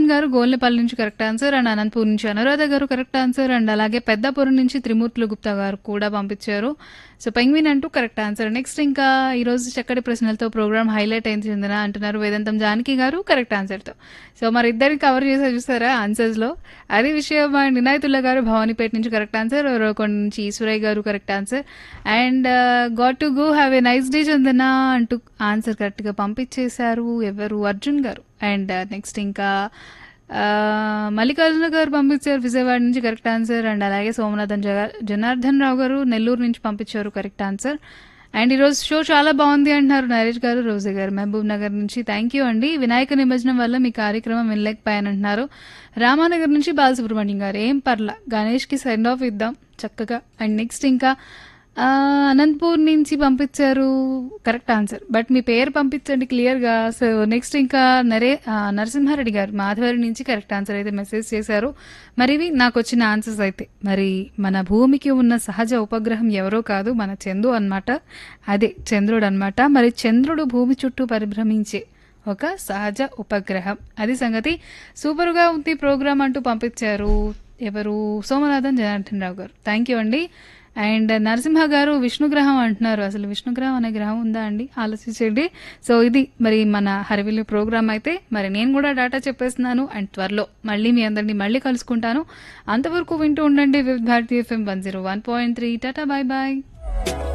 గారు గోల్నెపల్లి నుంచి correct answer and Anantapur నుంచి అనురాధ గారు కరెక్ట్ ఆన్సర్ అండ్ అలాగే పెద్దపురం నుంచి త్రిమూర్తులు గుప్తా గారు కూడా పంపించారు సో పెంగ్విన్ అంటూ కరెక్ట్ ఆన్సర్ నెక్స్ట్ ఇంకా ఈరోజు చక్కటి ప్రశ్నలతో ప్రోగ్రామ్ హైలైట్ అయింది చెందిన అంటున్నారు వేదాంతం జానకి గారు కరెక్ట్ ఆన్సర్తో సో మరి ఇద్దరిని కవర్ చేసే చూస్తారా ఆన్సర్స్లో అదే విషయం అండ్ వినాయతుల్లా గారు భవానీపేట నుంచి కరెక్ట్ ఆన్సర్ రోకొండ నుంచి ఈశ్వరయ్య గారు correct answer and got to go have a nice day Chandana అంటూ ఆన్సర్ కరెక్ట్గా పంపించేశారు ఎవరు అర్జున్ గారు అండ్ నెక్స్ట్ ఇంకా ఆ, మల్లికార్జున గారు పంపించారు విజయవాడ నుంచి కరెక్ట్ ఆన్సర్ అండ్ అలాగే సోమనాథన్ జగ- జనార్దన్ రావు గారు నెల్లూరు నుంచి పంపించారు కరెక్ట్ ఆన్సర్ అండ్ ఈరోజు షో చాలా బాగుంది అంటున్నారు నరేష్ గారు రోజా గారు మహబూబ్ నగర్ నుంచి థ్యాంక్ యూ అండి వినాయక నిమజ్జనం వల్ల మీ కార్యక్రమం వినలేకపోయానంటున్నారు రామానగర్ నుంచి బాలసుబ్రహ్మణ్యం గారు ఏం పర్లా గణేష్కి సెండ్ ఆఫ్ ఇద్దాం చక్కగా అండ్ నెక్స్ట్ ఇంకా ఆ, అనంతపూర్ నుంచి పంపించారు కరెక్ట్ ఆన్సర్ బట్ మీ పేరు పంపించండి క్లియర్గా సో నెక్స్ట్ ఇంకా నరే ఆ, నరసింహారెడ్డి గారు మాధవరి నుంచి కరెక్ట్ ఆన్సర్ అయితే మెసేజ్ చేశారు మరి ఇవి నాకు వచ్చిన ఆన్సర్స్ అయితే మరి మన భూమికి ఉన్న సహజ ఉపగ్రహం ఎవరో కాదు మన చందు అన్నమాట అదే చంద్రుడు అన్నమాట మరి చంద్రుడు భూమి చుట్టూ పరిభ్రమించే ఒక సహజ ఉపగ్రహం అది సంగతి సూపర్గా ఉంది ప్రోగ్రామ్ అంటూ పంపించారు ఎవరు సోమనాథన్ జనార్దన్ రావు గారు థ్యాంక్ యూ అండి అండ్ నరసింహ గారు విష్ణుగ్రహం అంటున్నారు అసలు విష్ణుగ్రహం అనే గ్రహం ఉందా అండి ఆలోచించండి సో ఇది మరి మన హరివిల్లు ప్రోగ్రామ్ అయితే మరి నేను కూడా డాటా చెప్పేస్తున్నాను అండ్ త్వరలో మళ్ళీ మీ అందరినీ మళ్ళీ కలుసుకుంటాను అంతవరకు వింటూ ఉండండి వివిధ భారతీయ FM one zero one point three tata bye bye